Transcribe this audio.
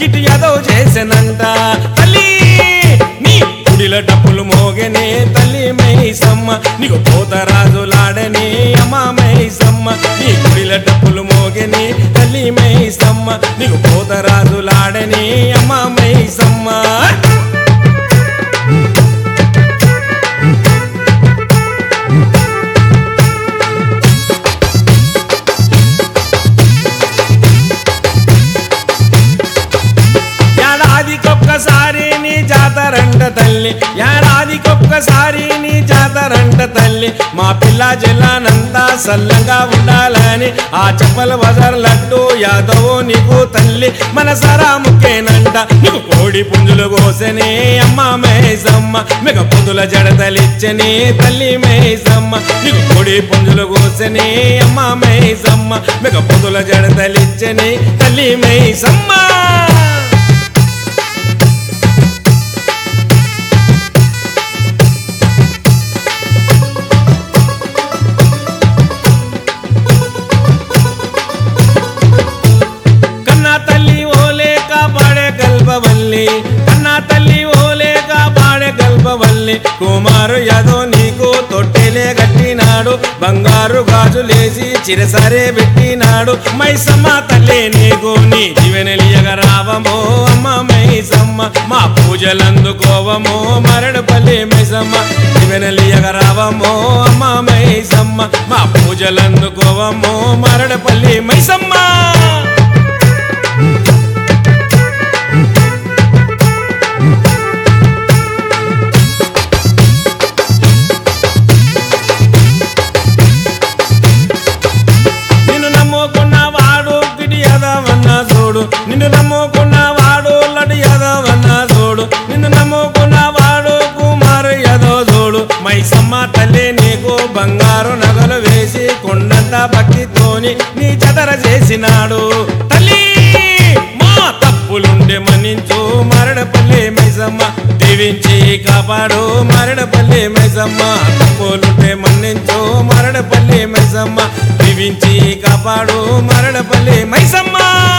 కిటి యాదవ్ చేసెనంట తల్లి నీ గుడిల డప్పులు మోగనే తల్లి మైసమ్మ నీకు పోతరాజులాడని అమ్మ మైసమ్మ నీ గుడిల డప్పులు మోగని తల్లి మైసమ్మ నీకు పోతరాజులాడని అమ్మ మైసమ్మ ఏడాదికొక్కసారి నీ జాతరంట తల్లి ఏడాదికొక్కసారి నీ జాతరంట తల్లి మా పిల్ల జిల్లానంతా సల్లంగా ఉండాలని ఆ చెప్పల బజార్ లడ్డు యాదవ్ నీకు తల్లి మన సరా ముక్కేనంట నీకు కోడి పుంజులు కోసనే అమ్మ మేసమ్మ మెగ పొందుల జడతలిచ్చని తల్లి మేసమ్మ నీకు కోడి పుంజులు కోసనే అమ్మ మేసమ్మ మెగ పొందుల జడతలిచ్చని తల్లి మేసమ్మ కన్నా తల్లి ఓలే కాపాడే గల్పవల్లి కన్నా తల్లి ఓలే కాపాడే గల్పవల్లి కుమారు యాదవ్ నీకు తొట్టెలే కట్టినాడు బంగారు గాజులేసి చిరసరే పెట్టినాడు మైసమ్మ తల్లి నీకు నీ జీవనలియగ రావమో అమ్మ మైసమ్మ మా పూజలందుకోవమో మరడుపల్లి మైసమ్మ జీవనలియగ రావమో అమ్మ మైసమ్మ మా పూజలందుకోవమో మరడుపల్లి మైసమ్మ నిన్ను నమ్ముకున్న వాడు గిడి యదవన్న చూడు నిన్ను నమ్ముకున్న వాడు లడి యదవన్న చూడు నిన్ను నమ్ముకున్న వాడు కుమారు యదవ చూడు మైసమ్మ తల్లి నీకు బంగారు నగలు వేసి కొండంత భక్తితోని నీ జతర చేసినాడు తల్లి మా తప్పులుండే మన్నించు మరడపల్లి మైసమ్మ దీవించి కాపాడు మరడపల్లి మైసమ్మ తప్పులుంటే మన్నించు మరడపల్లి మైసమ్మ దీవించి కాపాడు మరడపల్లి మైసమ్మ